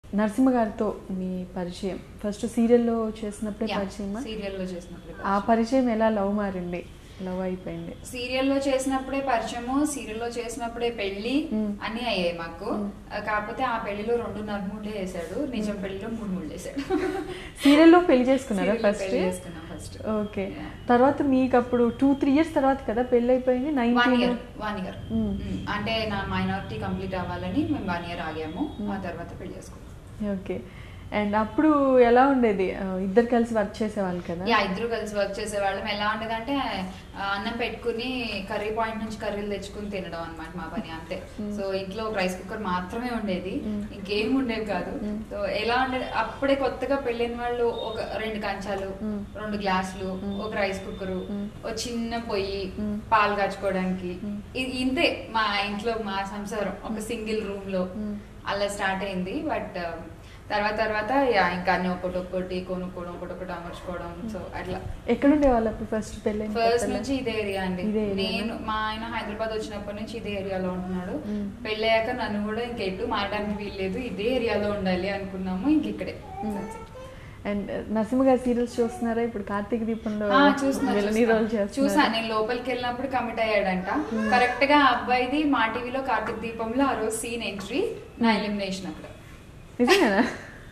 నరసింహ గారితో మీ పరిచయం ఫస్ట్ సీరియల్లో చేసినప్పుడే పరిచయమా సీరియల్లో చేసినప్పుడే ఆ పరిచయం ఎలా లవ్ మారింది లవ్ అయిపోయింది సీరియల్లో చేసినప్పుడే పరిచయము సీరియల్లో చేసినప్పుడే పెళ్లి మ్మ్. అన్ని అయ్యాయి మాకు ఆ, కాకపోతే ఆ పెళ్లిలో రెండున్నర మూడులే వేసాడు నిజం పెళ్లిలో మూడు మూడు వేసాడు సీరియల్లో పెళ్లి చేసుకున్నారా సీరియల్లో ఫస్ట్ పెళ్లి చేసుకున్నాం ఫస్ట్ ఓకే తర్వాత మీకు అప్పుడు టూ త్రీ ఇయర్స్ తర్వాత కదా పెళ్ళి అయిపోయింది one nineteen year one year మ్మ్. అంటే నా మైనారిటీ కంప్లీట్ అవ్వాలని మేము వన్ ఇయర్ ఆగాము ఆ తర్వాత పెళ్లి చేసుకున్నాం ఓకే అండ్ అప్పుడు ఎలా ఉండేది ఆ, ఇద్దరు కలిసి వర్క్ చేసేవాళ్ళు కదా యా ఇద్దరు కలిసి వర్క్ చేసేవాళ్ళం ఎలా ఉండేదంటే ఆ, అన్నం పెట్టుకుని కర్రీ పాయింట్ నుంచి కర్రీలు తెచ్చుకుని తినడం అన్నమాట మా పని అంతే సో ఇంట్లో ఒక రైస్ కుక్కర్ మాత్రమే ఉండేది మ్మ్. ఇంకేం ఉండేవి కాదు మ్మ్. సో ఎలా ఉండేది అప్పుడే కొత్తగా పెళ్ళైన వాళ్ళు ఒక రెండు కంచాలు మ్మ్. రెండు గ్లాసులు మ్మ్. ఒక రైస్ కుక్కరు మ్మ్. ఒక చిన్న పొయ్యి మ్మ్. పాలు కాచుకోవడానికి మ్మ్. ఇ- ఇంతే మా ఇంట్లో మా సంసారం ఒక సింగిల్ రూమ్ లో మ్మ్. అలా స్టార్ట్ అయింది బట్ తర్వాత తర్వాత యా, ఇంకా అన్ని ఒకటి ఒక్కటి కొనుక్కోవడం ఒకటి ఒకటి అమర్చుకోవడం సో అట్లా ఎక్కడుండే వాళ్ళు అప్పుడు ఫస్ట్ పెళ్ళి ఫస్ట్ నుంచి ఇదే ఏరియా అండి ఇదే ఏరియానా? నేను మా ఆయన హైదరాబాద్ వచ్చినప్పటి నుంచి ఇదే ఏరియాలో ఉంటున్నాడు మ్మ్. పెళ్ళయ్యాక నన్ను కూడా ఇంకెటు మారడానికి వీల్లేదు ఇదే ఏరియాలో ఉండాలి అనుకున్నాము ఇంక ఇక్కడే మ్మ్. అండ్ నరసింహ గారి సీరియల్స్ చూస్తున్నారా ఇప్పుడు కార్తీక దీపంలో ఆ, చూస్తున్నా, విలనీ రోల్ చూస్తున్నా. చూసా చేస్తున్నారు నేను లోపలికి వెళ్ళినప్పుడు కమిట్ అయ్యాడంట కరెక్ట్ గా ఆ అబ్బాయిది మా టీవీలో కార్తీక్ దీపంలో ఆ రోజు సీన్ ఎంట్రీ నా ఎలిమినేషన్ అక్కడ నిజంగానా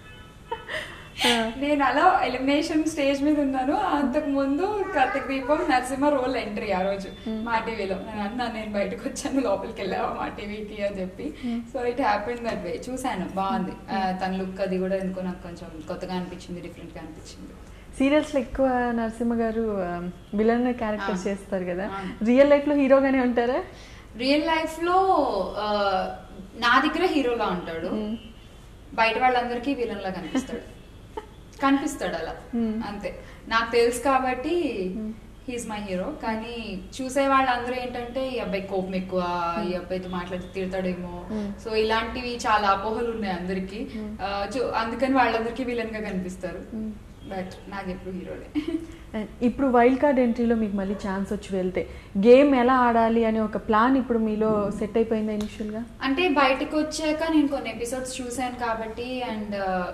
ఆ, నేను అలా ఎలిమినేషన్ స్టేజ్ మీద ఉన్నాను అంతకు ముందు కార్తిక్ దీపం నరసింహ రోల్ ఎంట్రీ ఆ రోజు మా టీవీలో నేను అన్నా నేను బయటకు వచ్చాను లోపలికి వెళ్ళావా మా టీవీకి అని చెప్పి so it happen that way చూశాను బాగుంది ఆ, తన లుక్ అది కూడా ఎందుకో నాకు కొంచెం కొత్తగా అనిపించింది డిఫరెంట్ గా అనిపించింది సీరియల్స్ లో ఎక్కువ నరసింహ గారు విలన్ క్యారెక్టర్ ఆ. చేస్తారు కదా ఆ. రియల్ లైఫ్ లో హీరోగానే ఉంటారా రియల్ లైఫ్ లో ఆ, నా దగ్గర హీరోలా ఉంటాడు మ్మ్. బయట వాళ్ళందరికీ విలన్ లా కనిపిస్తాడు కనిపిస్తాడు అలా మ్మ్. అంతే నాకు తెలుసు కాబట్టి మ్మ్. హీస్ మై హీరో కానీ చూసే వాళ్ళందరూ ఏంటంటే ఈ అబ్బాయి కోపం ఎక్కువ ఈ అబ్బాయితో మాట్లాడి తిడతాడేమో మ్మ్. సో ఇలాంటివి చాలా అపోహలు ఉన్నాయి అందరికి మ్మ్. అందుకని వాళ్ళందరికీ విలన్ గా కనిపిస్తారు మ్మ్. బట్ నాకు ఎప్పుడు హీరోనే And ఇప్పుడు వైల్డ్ కార్డ్ ఎంట్రీలో మీకు మళ్ళీ ఛాన్స్ వచ్చి వెళ్తే గేమ్ ఎలా ఆడాలి అనే ఒక ప్లాన్ ఇప్పుడు మీలో సెట్ అయిపోయిందా ఇనిషియల్ గా అంటే బయటకు వచ్చాక నేను కొన్ని ఎపిసోడ్స్ చూశాను కాబట్టి అండ్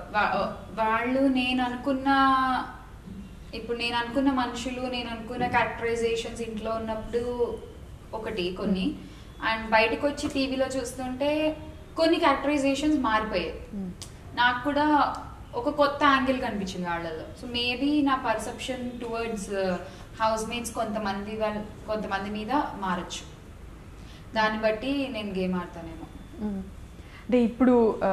వాళ్ళు నేను అనుకున్న ఇప్పుడు నేను అనుకున్న మనుషులు నేను అనుకున్న క్యారెక్టరైజేషన్స్ ఇంట్లో ఉన్నప్పుడు ఒకటి కొన్ని అండ్ బయటకు వచ్చి టీవీలో చూస్తుంటే కొన్ని క్యారెక్టరైజేషన్స్ మారిపోయాయి Hmm. నాకు కూడా ఒక కొత్త యాంగిల్ కనిపించింది వాళ్ళలో సో మేబీ నా పర్సెప్షన్ టువర్డ్స్ హౌస్ మేట్స్ కొంతమంది వాళ్ళ కొంతమంది మీద మారచ్చు దాన్ని బట్టి నేను గేమ్ ఆడతానేమో మ్మ్. అంటే ఇప్పుడు ఆ,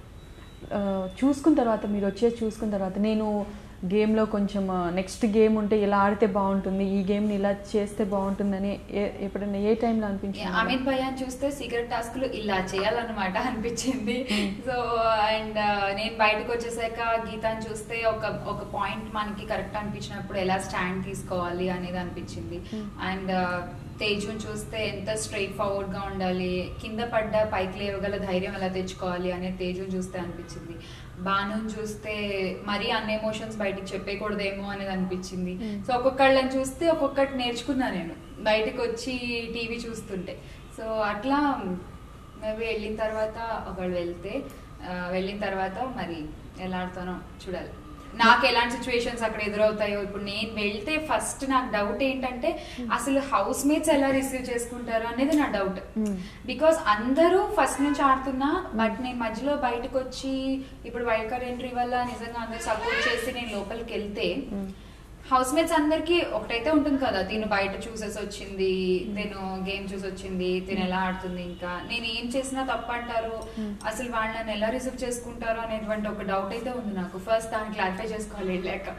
ఆ, చూసుకున్న తర్వాత మీరు వచ్చేసి చూసుకున్న తర్వాత నేను గేమ్లో కొంచెం నెక్స్ట్ గేమ్ ఉంటే ఇలా ఆడితే బాగుంటుంది ఈ గేమ్ని ఇలా చేస్తే బాగుంటుందని ఏ- ఎప్పుడైనా ఏ టైంలో అనిపించింది అమిత్ భయ్యాన్ చూస్తే సీక్రెట్ టాస్క్లు ఇలా చేయాలన్నమాట అనిపించింది సో అండ్ నేను బయటకు వచ్చేసాక గీతాన్ని చూస్తే ఒక ఒక పాయింట్ మనకి కరెక్ట్ అనిపించినప్పుడు ఎలా స్టాండ్ తీసుకోవాలి అనేది అనిపించింది అండ్ తేజుని చూస్తే ఎంత స్ట్రైట్ ఫార్వర్డ్ గా ఉండాలి కింద పడ్డ పైకి లేవగల ధైర్యం ఎలా తెచ్చుకోవాలి అనేది తేజుని చూస్తే అనిపించింది బానుని చూస్తే మరీ అన్ని ఎమోషన్స్ బయటికి చెప్పేయకూడదేమో అనేది అనిపించింది Mm. సో ఒక్కొక్కళ్ళని చూస్తే ఒక్కొక్కటి నేర్చుకున్నా నేను బయటకు వచ్చి టీవీ చూస్తుంటే సో అట్లా మేబీ వెళ్ళిన తర్వాత ఒకళ్ళు వెళ్తే ఆ, వెళ్ళిన తర్వాత మరి ఎలా ఆడతానో చూడాలి నాకు ఎలాంటి సిచ్యువేషన్స్ అక్కడ ఎదురవుతాయో ఇప్పుడు నేను వెళ్తే ఫస్ట్ నాకు డౌట్ ఏంటంటే అసలు హౌస్ మేట్స్ ఎలా రిసీవ్ చేసుకుంటారు అనేది నా డౌట్ Mm. బికాస్ అందరూ ఫస్ట్ నుంచి ఆడుతున్నా బట్ నేను మధ్యలో బయటకు వచ్చి ఇప్పుడు వైల్డ్ కార్డ్ ఎంట్రీ వల్ల నిజంగా అందరు సపోర్ట్ చేసి నేను లోపలికి వెళ్తే Mm. హౌస్ మేట్స్ అందరికి ఒకటైతే ఉంటుంది కదా తిను బయట చూసేసి వచ్చింది తిను గేమ్ చూసి వచ్చింది తిను ఎలా ఆడుతుంది ఇంకా నేను ఏం చేసినా తప్పు అంటారు Hmm. అసలు వాళ్ళు నన్ను ఎలా రిసీవ్ చేసుకుంటారు అనేటువంటి ఒక డౌట్ అయితే ఉంది నాకు ఫస్ట్ దాన్ని క్లారిఫై చేసుకోవాలి వెళ్ళాక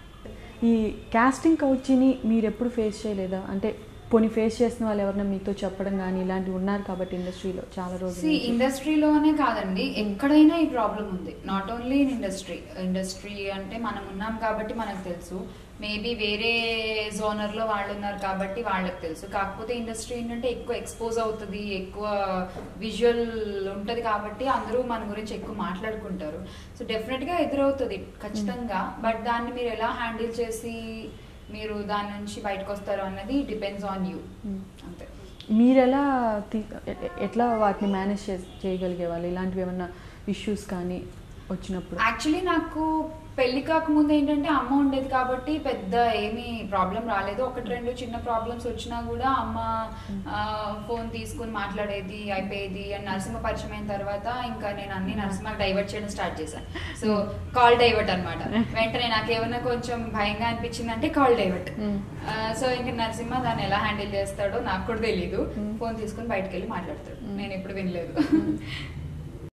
ఈ కాస్టింగ్ కౌచిని మీరు ఎప్పుడు ఫేస్ చేయలేదా అంటే పోనీ ఫేస్ చేసిన వాళ్ళు ఎవరైనా మీతో చెప్పడం కానీ ఇలాంటివి ఉన్నారు కాబట్టి ఇండస్ట్రీలో చాలా రోజులు సి ఇండస్ట్రీలోనే కాదండి ఎక్కడైనా ఈ ప్రాబ్లం ఉంది not only in industry industry అంటే మనం ఉన్నాం కాబట్టి మనకు తెలుసు మేబీ వేరే జోనర్ లో వాళ్ళు ఉన్నారు కాబట్టి వాళ్ళకి తెలుసు కాకపోతే ఇండస్ట్రీ ఏంటంటే ఎక్కువ ఎక్స్పోజ్ అవుతుంది ఎక్కువ విజువల్ ఉంటది కాబట్టి అందరూ మన గురించి ఎక్కువ మాట్లాడుకుంటారు సో డెఫినెట్ గా ఎదురవుతుంది ఖచ్చితంగా బట్ దాన్ని మీరు ఎలా హ్యాండిల్ చేసి మీరు దాని నుంచి బయటకు వస్తారు అన్నది డిపెండ్స్ ఆన్ యూ Mm. అంతే మీరు ఎలా తీ- ఎ- ఎ- ఎట్లా వాటిని మేనేజ్ చే చేయగలిగే వాళ్ళు ఇలాంటివి ఏమన్నా ఇష్యూస్ కానీ వచ్చినప్పుడు యాక్చువల్లీ నాకు పెళ్లి కాకముందు ఏంటంటే అమ్మ ఉండేది కాబట్టి పెద్ద ఏమీ ప్రాబ్లం రాలేదు ఒకటి రెండు చిన్న ప్రాబ్లమ్స్ వచ్చినా కూడా అమ్మ ఫోన్ తీసుకుని మాట్లాడేది అయిపోయేది అండ్ నరసింహ పరిచయం అయిన తర్వాత ఇంకా నేను అన్ని నరసింహకి డైవర్ట్ చేయడం స్టార్ట్ చేశాను సో కాల్ డైవర్ట్ అన్నమాట వెంటనే నాకు ఏమైనా కొంచెం భయంగా అనిపించింది అంటే కాల్ డైవర్ట్ Mm. సో ఇంకా నరసింహ దాన్ని ఎలా హ్యాండిల్ చేస్తాడో నాకు కూడా తెలియదు Mm. ఫోన్ తీసుకుని బయటకు వెళ్ళి మాట్లాడతాడు Mm. నేను ఎప్పుడు వినలేదు